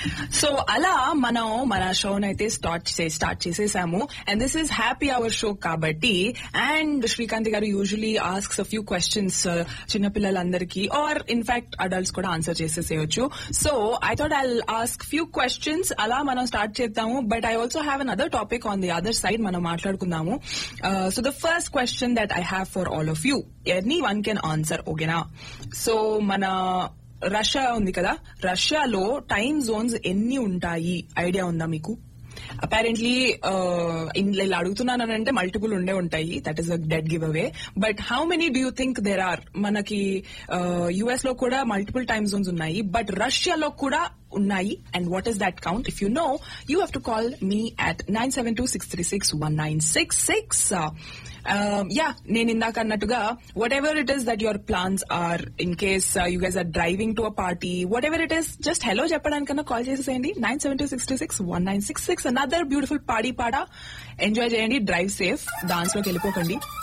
so అలా మనం మన షోన్ అయితే స్టార్ట్ స్టార్ట్ చేసేసాము and this is happy hour show కాబట్టి and Srikanth garu usually asks few questions చిన్నపిల్లలందరికీ ఆర్ ఇన్ఫాక్ట్ అడల్ట్స్ కూడా ఆన్సర్ చేసేసేయచ్చు so I thought I ask few questions అలా మనం స్టార్ట్ చేద్దాము but I also have an other topic on the other side మనం మాట్లాడుకుందాము so the first question that I have for all of you anyone can answer ఓకేనా so మన Russia ఉంది కదా రష్యాలో టైమ్ జోన్స్ ఎన్ని ఉంటాయి ఐడియా ఉందా మీకు అపారెంట్లీ ఇలా అడుగుతున్నానంటే మల్టిపుల్ ఉండే ఉంటాయి that is a dead giveaway but how many do you think there are మనకి యుఎస్ లో కూడా మల్టిపుల్ టైమ్ జోన్స్ ఉన్నాయి బట్ రష్యాలో కూడా ఉన్నాయి and what is that count if you know you have to call me at nine seven two six three six one nine six six yeah నేను ఇందాక అన్నట్టుగా whatever it is that your plans are in case you guys are driving to a party whatever it is just hello చెప్పడానికన్నా call చేసేసేయండి nine seven two six two six one nine six six another beautiful పాడి పాట enjoy చేయండి drive safe dance లోకి వెళ్ళిపోకండి